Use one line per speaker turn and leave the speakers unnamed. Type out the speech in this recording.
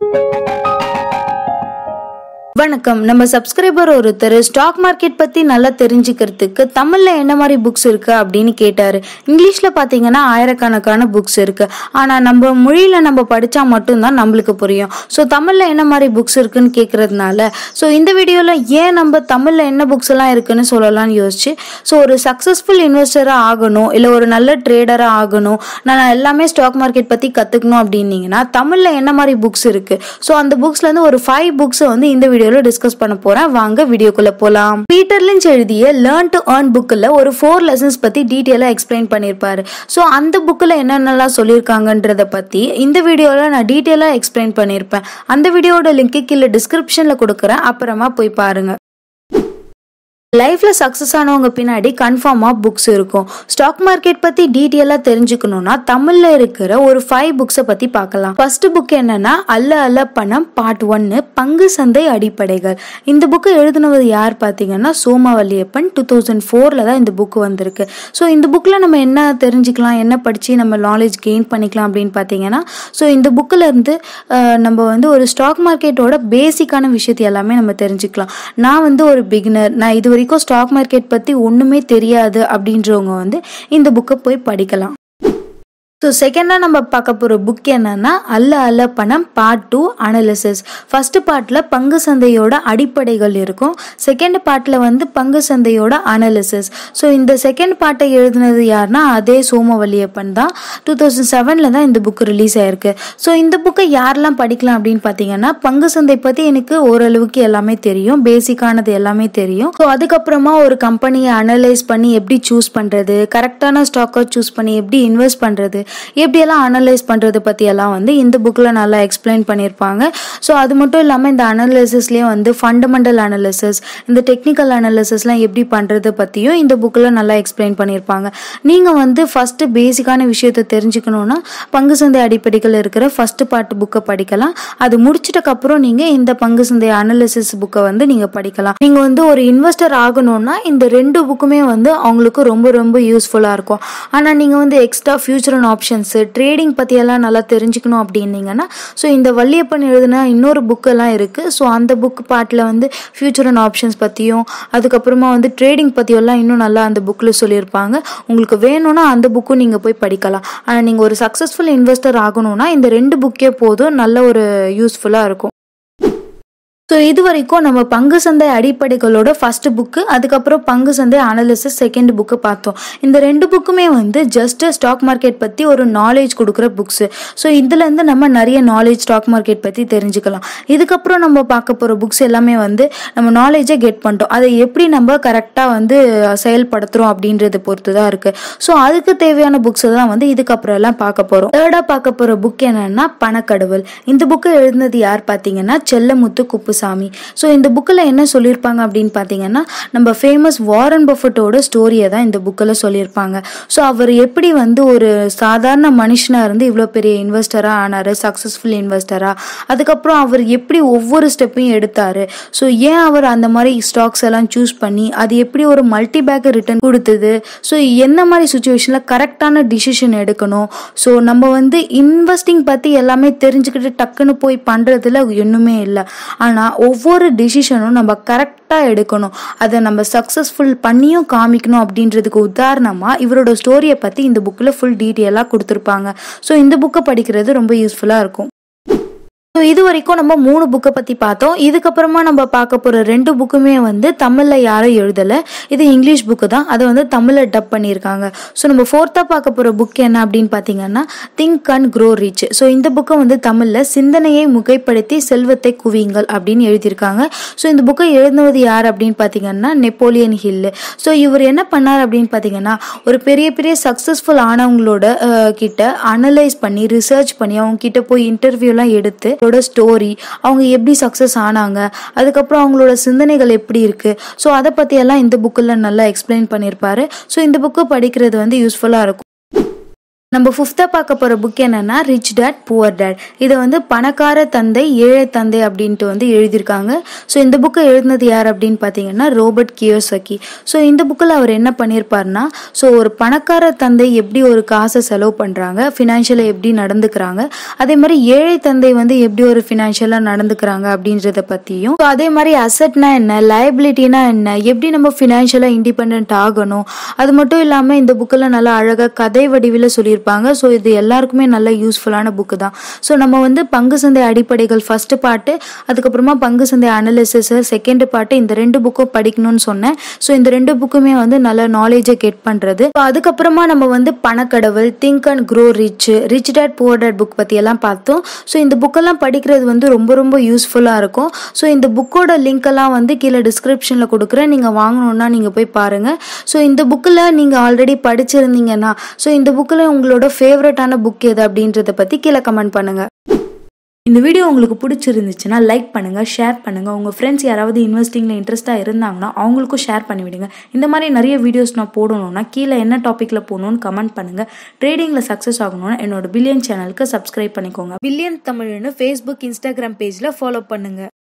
வணக்கம் நம்ம சப்ஸ்கிரைபர் ஒருத்தர் ஸ்டாக் மார்க்கெட் பத்தி நல்லா தெரிஞ்சுக்கிறதுக்கு தமிழ்ல என்ன மாதிரி புக்ஸ் இருக்கு அப்படின்னு கேட்டாரு இங்கிலீஷ்ல பாத்தீங்கன்னா ஆயிரக்கணக்கான புக்ஸ் இருக்கு ஆனா நம்ம மொழியில நம்ம படிச்சா மட்டும்தான் நம்மளுக்கு புரியும் ஸோ தமிழ்ல என்ன மாதிரி புக்ஸ் இருக்குன்னு கேட்கறதுனால ஸோ இந்த வீடியோல ஏன் நம்ம தமிழ்ல என்ன புக்ஸ் எல்லாம் இருக்குன்னு சொல்லலாம்னு யோசிச்சு ஸோ ஒரு சக்சஸ்ஃபுல் இன்வெஸ்டரா ஆகணும் இல்ல ஒரு நல்ல ட்ரேடரா ஆகணும் நான் எல்லாமே ஸ்டாக் மார்க்கெட் பத்தி கத்துக்கணும் அப்படின்னீங்கன்னா தமிழ்ல என்ன மாதிரி புக்ஸ் இருக்கு ஸோ அந்த புக்ஸ்ல இருந்து ஒரு ஃபைவ் புக்ஸ் வந்து இந்த வீடியோல டிஸ்கஸ் பண்ண போறேன் வாங்க வீடியோக்குள்ள போலாம் பீட்டர் லிஞ்ச் எழுதிய லேர்ன் டு ஏர்ன் புக்ல ஒரு ஃபோர் லெசன்ஸ் பத்தி டீட்டெயிலா எக்ஸ்பிளைன் பண்ணியிருப்பாரு ஸோ அந்த புக்ல என்னென்னலாம் சொல்லியிருக்காங்கன்றத பத்தி இந்த வீடியோல நான் டீட்டெயிலா எக்ஸ்பிளைன் பண்ணியிருப்பேன் அந்த வீடியோட லிங்க் கீழே டிஸ்கிரிப்ஷன்ல கொடுக்குறேன் அப்புறமா போய் பாருங்க லைஃப்ல சக்சஸ் ஆனவங்க பின்னாடி கன்ஃபார்மா புக்ஸ் இருக்கும் ஸ்டாக் மார்க்கெட் பத்தி டீட்டெயிலா தெரிஞ்சுக்கணும்னா தமிழ்ல இருக்கிற ஒரு ஃபைவ் புக்ஸை பத்தி பார்க்கலாம் ஃபர்ஸ்ட் புக் என்னன்னா அல்ல அல்ல பணம் பார்ட் ஒன்னு பங்கு சந்தை அடிப்படைகள் இந்த புக்கு எழுதினவர் யார் பார்த்தீங்கன்னா சோமவல்லியப்பன் டூ தௌசண்ட் ஃபோர்ல தான் இந்த புக் வந்திருக்கு ஸோ இந்த புக்ல நம்ம என்ன தெரிஞ்சுக்கலாம் என்ன படிச்சு நம்ம நாலேஜ் கெயின் பண்ணிக்கலாம் அப்படின்னு பார்த்தீங்கன்னா ஸோ இந்த புக்கில் இருந்து அஹ், நம்ம வந்து ஒரு ஸ்டாக் மார்க்கெட்டோட பேசிக்கான விஷயத்தை எல்லாமே நம்ம தெரிஞ்சுக்கலாம் நான் வந்து ஒரு பிகினர் நான் இது வரைக்கும் ஸ்டாக் மார்க்கெட் பற்றி ஒன்றுமே தெரியாது அப்படின்றவங்க வந்து இந்த புக்கை போய் படிக்கலாம் ஸோ செகண்டாக நம்ம பார்க்க போகிற புக் என்னன்னா அல்ல அல்ல பணம் பார்ட் டூ அனாலிசிஸ் ஃபர்ஸ்ட் பார்ட்டில் பங்கு சந்தையோட அடிப்படைகள் இருக்கும் செகண்ட் பார்ட்டில் வந்து பங்கு சந்தையோட அனாலிசிஸ் ஸோ இந்த செகண்ட் பார்ட்டை எழுதினது யாருன்னா அதே சோமவல்லியப்பன் தான் டூ தௌசண்ட் செவனில் தான் இந்த புக் ரிலீஸ் ஆயிருக்கு ஸோ இந்த புக்கை யாரெல்லாம் படிக்கலாம் அப்படின்னு பார்த்தீங்கன்னா பங்கு சந்தை பற்றி எனக்கு ஓரளவுக்கு எல்லாமே தெரியும் பேசிக்கானது எல்லாமே தெரியும் ஸோ அதுக்கப்புறமா ஒரு கம்பெனியை அனலைஸ் பண்ணி எப்படி சூஸ் பண்ணுறது கரெக்டான ஸ்டாக்கை சூஸ் பண்ணி எப்படி இன்வெஸ்ட் பண்ணுறது எப்படியெல்லாம் அனலைஸ் பண்ணுறது பற்றியெல்லாம் வந்து இந்த புக்கில் நல்லா எக்ஸ்பிளைன் பண்ணியிருப்பாங்க ஸோ அது மட்டும் இல்லாமல் இந்த அனலிசிஸ்லேயே வந்து ஃபண்டமெண்டல் அனாலிசிஸ் இந்த டெக்னிக்கல் அனாலிசிஸ்லாம் எப்படி பண்ணுறது பற்றியும் இந்த புக்கில் நல்லா எக்ஸ்பிளைன் பண்ணியிருப்பாங்க நீங்கள் வந்து ஃபஸ்ட்டு பேசிக்கான விஷயத்தை தெரிஞ்சுக்கணுன்னா பங்கு சந்தை அடிப்படைகள் இருக்கிற ஃபஸ்ட்டு பார்ட் புக்கை படிக்கலாம் அது முடிச்சிட்டக்கப்புறம் நீங்கள் இந்த பங்கு சந்தை அனாலிசிஸ் புக்கை வந்து நீங்கள் படிக்கலாம் நீங்கள் வந்து ஒரு இன்வெஸ்டர் ஆகணும்னா இந்த ரெண்டு புக்குமே வந்து அவங்களுக்கு ரொம்ப ரொம்ப யூஸ்ஃபுல்லாக இருக்கும் ஆனால் நீங்கள் வந்து extra future and options trading பற்றியெல்லாம் நல்லா தெரிஞ்சுக்கணும் அப்படின்னீங்கன்னா ஸோ இந்த வள்ளியப்பன் எழுதின இன்னொரு புக்கெல்லாம் இருக்குது ஸோ அந்த புக் பார்ட்டில் வந்து ஃபியூச்சர் அண்ட் ஆப்ஷன்ஸ் பற்றியும் அதுக்கப்புறமா வந்து ட்ரேடிங் பற்றியெல்லாம் இன்னும் நல்லா அந்த புக்கில் சொல்லியிருப்பாங்க உங்களுக்கு வேணும்னா அந்த புக்கும் நீங்கள் போய் படிக்கலாம் ஆனால் நீங்கள் ஒரு சக்ஸஸ்ஃபுல் இன்வெஸ்டர் ஆகணும்னா இந்த ரெண்டு புக்கே போதும் நல்ல ஒரு யூஸ்ஃபுல்லாக இருக்கும் ஸோ இது வரைக்கும் நம்ம பங்கு சந்தை அடிப்படைகளோட ஃபர்ஸ்ட் புக்கு அதுக்கப்புறம் பங்கு சந்தை அனாலிசிஸ் செகண்ட் புக்கு பார்த்தோம் இந்த ரெண்டு புக்குமே வந்து ஜஸ்ட் ஸ்டாக் மார்க்கெட் பற்றி ஒரு நாலேஜ் கொடுக்குற புக்ஸு ஸோ இதுலேருந்து நம்ம நிறைய நாலேஜ் ஸ்டாக் மார்க்கெட் பற்றி தெரிஞ்சுக்கலாம் இதுக்கப்புறம் நம்ம பார்க்க போகிற புக்ஸ் எல்லாமே வந்து நம்ம நாலேஜை கெட் பண்ணிட்டோம் அதை எப்படி நம்ம கரெக்டாக வந்து செயல்படுத்துகிறோம் அப்படின்றத பொறுத்து தான் இருக்குது ஸோ அதுக்கு தேவையான புக்ஸ் தான் வந்து இதுக்கப்புறம் எல்லாம் பார்க்க போகிறோம் தேர்டாக பார்க்க போகிற புக் என்னன்னா பணக்கடவுள் இந்த புக்கை எழுதினது யார் பார்த்தீங்கன்னா செல்லமுத்து குப்புசாமி ஸோ இந்த புக்கில் என்ன சொல்லியிருப்பாங்க அப்படின்னு பார்த்தீங்கன்னா நம்ம ஃபேமஸ் வாரன் பஃபட்டோட ஸ்டோரியை தான் இந்த புக்கில் சொல்லியிருப்பாங்க ஸோ அவர் எப்படி வந்து ஒரு சாதாரண மனுஷனாக இருந்து இவ்வளோ பெரிய இன்வெஸ்டராக ஆனார் சக்ஸஸ்ஃபுல் இன்வெஸ்டராக அதுக்கப்புறம் அவர் எப்படி ஒவ்வொரு ஸ்டெப்பையும் எடுத்தார் ஸோ ஏன் அவர் அந்த மாதிரி ஸ்டாக்ஸ் எல்லாம் சூஸ் பண்ணி அது எப்படி ஒரு மல்டி பேக் ரிட்டர்ன் கொடுத்தது ஸோ என்ன மாதிரி சுச்சுவேஷனில் கரெக்டான டிசிஷன் எடுக்கணும் ஸோ நம்ம வந்து இன்வெஸ்டிங் பற்றி எல்லாமே தெரிஞ்சுக்கிட்டு டக்குன்னு போய் பண்ணுறதுல ஒன்றுமே இல்லை ஆனால் ஒவ்வொரு டிசிஷனும் நம்ம கரெக்டாக எடுக்கணும் அதை நம்ம சக்ஸஸ்ஃபுல் பண்ணியும் காமிக்கணும் அப்படின்றதுக்கு உதாரணமாக இவரோட ஸ்டோரியை பற்றி இந்த புக்கில் ஃபுல் டீட்டெயிலாக கொடுத்துருப்பாங்க ஸோ இந்த புக்கை படிக்கிறது ரொம்ப யூஸ்ஃபுல்லாக இருக்கும் ஸோ இது வரைக்கும் நம்ம மூணு புக்கை பற்றி பார்த்தோம் இதுக்கப்புறமா நம்ம பார்க்க போகிற ரெண்டு புக்குமே வந்து தமிழில் யாரும் எழுதலை இது இங்கிலீஷ் புக்கு தான் அதை வந்து தமிழில் டப் பண்ணியிருக்காங்க ஸோ நம்ம ஃபோர்த்தாக பார்க்க போகிற புக் என்ன அப்படின்னு பார்த்தீங்கன்னா think and grow rich so இந்த புக்கை வந்து தமிழில் சிந்தனையை முகைப்படுத்தி செல்வத்தை குவியுங்கள் அப்படின்னு எழுதியிருக்காங்க ஸோ இந்த புக்கை எழுதுனது யார் அப்படின்னு பார்த்தீங்கன்னா நெப்போலியன் ஹில்லு ஸோ இவர் என்ன பண்ணார் அப்படின்னு பார்த்தீங்கன்னா ஒரு பெரிய பெரிய சக்ஸஸ்ஃபுல் ஆனவங்களோட அஹ், கிட்ட அனலைஸ் பண்ணி ரிசர்ச் பண்ணி அவங்க கிட்ட போய் இன்டர்வியூலாம் எடுத்து அவங்களோட ஸ்டோரி அவங்க எப்படி சக்ஸஸ் ஆனாங்க அதுக்கப்புறம் அவங்களோட சிந்தனைகள் எப்படி இருக்கு ஸோ அதை பற்றியெல்லாம் இந்த புக்கில் நல்லா எக்ஸ்பிளைன் பண்ணியிருப்பாரு ஸோ இந்த புக்கு படிக்கிறது வந்து யூஸ்ஃபுல்லாக இருக்கும் நம்ம ஃபிஃப்த்தாக பார்க்க போகிற புக் என்னன்னா ரிச் டேட் புவர் டேட் இதை வந்து பணக்கார தந்தை ஏழை தந்தை அப்படின்ட்டு வந்து எழுதியிருக்காங்க ஸோ இந்த புக்கை எழுதினது யார் அப்படின்னு பார்த்தீங்கன்னா ரோபர்ட் கியோசக்கி ஸோ இந்த புக்கில் அவர் என்ன பண்ணியிருப்பாருன்னா ஸோ ஒரு பணக்கார தந்தை எப்படி ஒரு காசை செலவு பண்ணுறாங்க ஃபினான்ஷியலாக எப்படி நடந்துக்கிறாங்க அதே மாதிரி ஏழை தந்தை வந்து எப்படி ஒரு ஃபினான்ஷியலாக நடந்துக்கிறாங்க அப்படின்றத பற்றியும் ஸோ அதே மாதிரி அசட்னா என்ன லயபிலிட்டினா என்ன எப்படி நம்ம ஃபினான்ஷியலாக இண்டிபெண்ட் ஆகணும் அது மட்டும் இல்லாமல் இந்த புக்கில் நல்லா அழகாக கதை வடிவில் சொல்லியிருப்பாங்க ஸோ இது எல்லாருக்குமே நல்ல யூஸ்ஃபுல்லான புக்கு தான் ஸோ நம்ம வந்து பங்கு சந்தை அடிப்படைகள் ஃபர்ஸ்ட் பாட்டு அதுக்கப்புறமா பங்கு சந்தை அனலிசிஸ் செகண்ட் பாட்டு இந்த ரெண்டு புக்கும் படிக்கணும்னு சொன்னேன் ஸோ இந்த ரெண்டு புக்குமே வந்து நல்ல நாலேஜை கெட் பண்ணுறது ஸோ அதுக்கப்புறமா நம்ம வந்து பணக்கடவுள் think and grow rich rich dad poor dad book பற்றி எல்லாம் பார்த்தோம் ஸோ இந்த புக்கெல்லாம் படிக்கிறது வந்து ரொம்ப ரொம்ப யூஸ்ஃபுல்லாக இருக்கும் ஸோ இந்த புக்கோட லிங்க் எல்லாம் வந்து கீழே டிஸ்கிரிப்ஷனில் கொடுக்குறேன் நீங்கள் வாங்கணுன்னா நீங்கள் போய் பாருங்கள் ஸோ இந்த புக்கில் நீங்கள் ஆல்ரெடி படிச்சிருந்தீங்கன்னா ஸோ இந்த புக்கில் உங்களோட ஃபேவரட்டான புக் எது அப்படின்றத பற்றி கீழே கமெண்ட் பண்ணுங்கள் இந்த வீடியோ உங்களுக்கு பிடிச்சிருந்துச்சுன்னா லைக் பண்ணுங்கள் ஷேர் பண்ணுங்கள் உங்கள் ஃப்ரெண்ட்ஸ் யாராவது இன்வெஸ்டிங்கில் இன்ட்ரெஸ்ட்டாக இருந்தாங்கன்னா அவங்களுக்கும் ஷேர் பண்ணிவிடுங்க இந்த மாதிரி நிறைய வீடியோஸ் நான் போடணும்னா கீழே என்ன டாப்பிக்கில் போகணும்னு கமெண்ட் பண்ணுங்கள் ட்ரேடிங்கில் சக்ஸஸ் ஆகணும்னா என்னோட பில்லியன் சேனலுக்கு சப்ஸ்கிரைப் பண்ணிக்கோங்க பில்லியன் தமிழ்னு ஃபேஸ்புக் இன்ஸ்டாகிராம் பேஜில் ஃபாலோ பண்ணுங்கள்